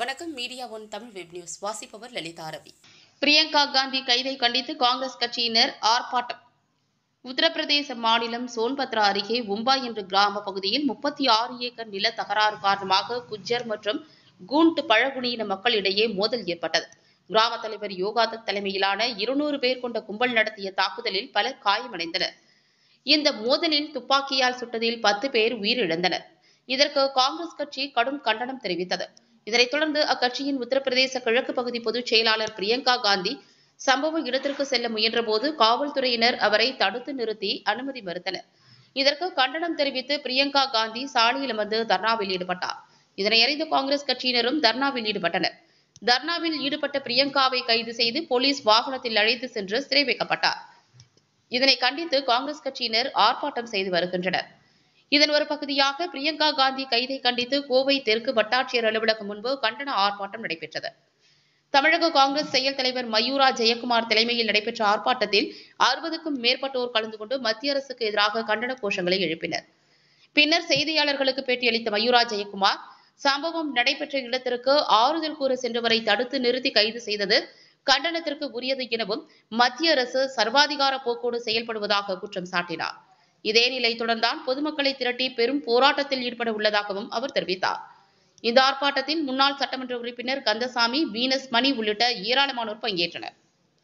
வணக்கம் media one Tamil web news வாசிப்பவர் லலிதா ரவி பிரியங்கா காந்தி கைதை கண்டித்து காங்கிரஸ் கட்சியினர் ஆர்ப்பாட்டம் உத்தரப்பிரதேச மாநிலம் சோன்பத்ரா அருகே உம்பா என்ற கிராம பகுதியில் முப்பத்தி ஆறு ஏக்கர் நில தகராறு காரணமாக குஜ்ஜர் மற்றும் கூண்ட் பழங்குடியின மக்களிடையே மோதல் ஏற்பட்டது கிராம தலைவர் யோகாதத் தலைமையிலான இருநூறு பேர் கொண்ட கும்பல் நடத்திய தாக்குதலில் பலர் காயமடைந்தனர் இந்த மோதலில் துப்பாக்கியால் சுட்டதில் பத்து பேர் உயிரிழந்தனர் இதற்கு காங்கிரஸ் கட்சி கடும் கண்டனம் தெரிவித்தது இதனைத் தொடர்ந்து அக்கட்சியின் உத்தரப்பிரதேச கிழக்கு பகுதி பொதுச் செயலாளர் பிரியங்கா காந்தி சம்பவ இடத்திற்கு செல்ல முயன்றபோது காவல்துறையினர் அவரை தடுத்து நிறுத்தி அனுமதி மறுத்தனர் இதற்கு கண்டனம் தெரிவித்து பிரியங்கா காந்தி சாலையில் அமர்ந்து தர்ணாவில் ஈடுபட்டார் இதனை அறிந்த காங்கிரஸ் கட்சியினரும் தர்ணாவில் ஈடுபட்டனர் தர்ணாவில் ஈடுபட்ட பிரியங்காவை கைது செய்து போலீஸ் வாகனத்தில் அழைத்து சென்று சிறை வைக்கப்பட்டார் இதனை கண்டித்து காங்கிரஸ் கட்சியினர் ஆர்ப்பாட்டம் செய்து வருகின்றனர் இதன் ஒரு பகுதியாக பிரியங்கா காந்தி கைதை கண்டித்து கோவை தெற்கு வட்டாட்சியர் அலுவலகம் முன்பு கண்டன ஆர்ப்பாட்டம் நடைபெற்றது தமிழக காங்கிரஸ் செயல் தலைவர் மயூரா ஜெயக்குமார் தலைமையில் நடைபெற்ற ஆர்ப்பாட்டத்தில் அறுபதுக்கும் மேற்பட்டோர் கலந்து கொண்டு மத்திய அரசுக்கு எதிராக கண்டன கோஷங்களை எழுப்பினர் பின்னர் செய்தியாளர்களுக்கு பேட்டியளித்த மயூரா ஜெயக்குமார் சம்பவம் நடைபெற்ற இடத்திற்கு ஆறுதல் கூற சென்றவரை தடுத்து நிறுத்தி கைது செய்தது கண்டனத்திற்கு உரியது எனவும் மத்திய அரசு சர்வாதிகார போக்கோடு செயல்படுவதாக குற்றம் சாட்டினார் இதே நிலை தொடர்ந்தான் பொதுமக்களை திரட்டி பெரும் போராட்டத்தில் ஈடுபட உள்ளதாகவும் அவர் தெரிவித்தார் இந்த ஆர்ப்பாட்டத்தில் முன்னாள் சட்டமன்ற உறுப்பினர் கந்தசாமி வீனஸ் மணி உள்ளிட்ட ஏராளமானோர் பங்கேற்றனர்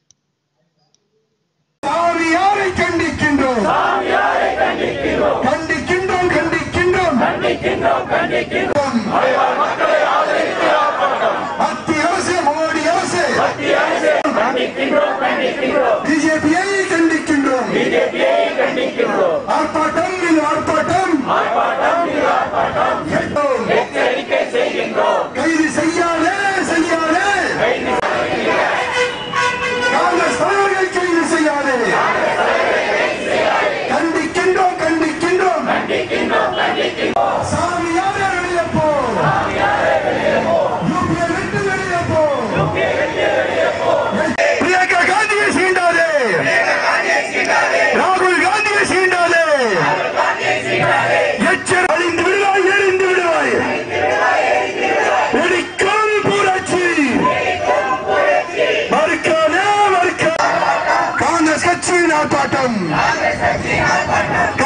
சாமியாரை கண்டிக்கின்றோம் கண்டிக்கின்றோம் கண்டிக்கின்றோம் மத்திய அரசு மோடி அரசு பிஜேபியை கண்டிக்கின்றோம் ஆர்ப்பாட்டம் இது ஆர்ப்பாட்டம் கைது செய்யாதே செய்யாதே காங்கிரஸ் தலைவர்களை கைது செய்யாதே கண்டிக்கின்றோம் கண்டிக்கின்றோம் சாமியாரே வெளியே போ யூபியை விட்டு வெளியே போ பிரியங்கா காந்தியை சீண்டாதே ராகுல் காந்தியை சீண்டாதே எச்சர் அழிந்து விடுவாய் எரிந்து விடுவாய் வெடிக்கும் புரட்சி மறுக்காதே மறுக்க காங்கிரஸ் கட்சியின் ஆர்ப்பாட்டம்